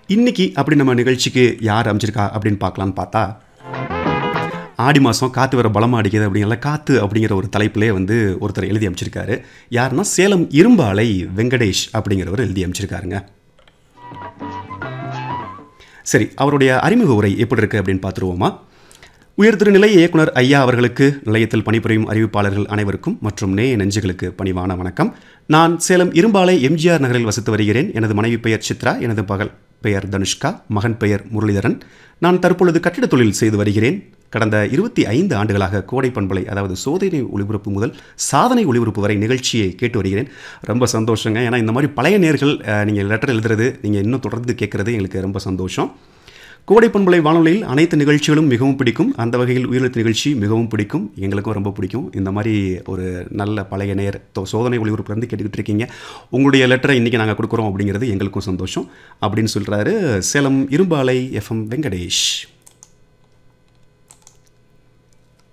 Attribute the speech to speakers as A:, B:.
A: இன்னைக்கு அப்படி நம்ம நிகழ்ச்சிக்கு யார் அமைச்சிருக்கா அப்படின்னு பார்க்கலான்னு பார்த்தா ஆடி மாதம் காற்று வர பலமாக அடிக்குது அப்படிங்கிற காற்று அப்படிங்கிற ஒரு தலைப்பிலே வந்து ஒருத்தர் எழுதி அமைச்சிருக்காரு யாருன்னா சேலம் இரும்பாலை வெங்கடேஷ் அப்படிங்கிறவர் எழுதி அமைச்சிருக்காருங்க சரி அவருடைய அறிமுக உரை எப்படி இருக்குது அப்படின்னு பார்த்துருவோமா உயர்திரு நிலை இயக்குனர் ஐயா அவர்களுக்கு நிலையத்தில் பணிபுரியும் அறிவிப்பாளர்கள் அனைவருக்கும் மற்றும் நேய நெஞ்சுகளுக்கு பணிவான வணக்கம் நான் சேலம் இரும்பாலை எம்ஜிஆர் நகரில் வசித்து வருகிறேன் எனது மனைவி பெயர் சித்ரா எனது பகல் பெயர் தனுஷ்கா மகன் பெயர் முரளிதரன் நான் தற்பொழுது கட்டிடத் தொழில் செய்து வருகிறேன் கடந்த இருபத்தி ஐந்து ஆண்டுகளாக கோடை பண்பலை அதாவது சோதனை ஒளிபரப்பு முதல் சாதனை ஒளிபரப்பு வரை நிகழ்ச்சியை கேட்டு வருகிறேன் ரொம்ப சந்தோஷங்க ஏன்னா இந்த மாதிரி பழைய நேர்கள் நீங்கள் லெட்டர் எழுதுறது நீங்கள் இன்னும் தொடர்ந்து கேட்குறது எங்களுக்கு ரொம்ப சந்தோஷம் கோடை பண்பலை வானொலியில் அனைத்து நிகழ்ச்சிகளும் மிகவும் பிடிக்கும் அந்த வகையில் உயிரெழுத்து நிகழ்ச்சி மிகவும் பிடிக்கும் எங்களுக்கும் ரொம்ப பிடிக்கும் இந்த மாதிரி ஒரு நல்ல பழைய நேர் தோ- சோதனை ஒளிபரப்புலேருந்து கேட்டுக்கிட்டு இருக்கீங்க உங்களுடைய லெட்டரை இன்றைக்கி நாங்கள் கொடுக்குறோம் அப்படிங்கிறது எங்களுக்கும் சந்தோஷம் அப்படின்னு சொல்கிறாரு சேலம் இரும்பாலை எஃப்எம் வெங்கடேஷ்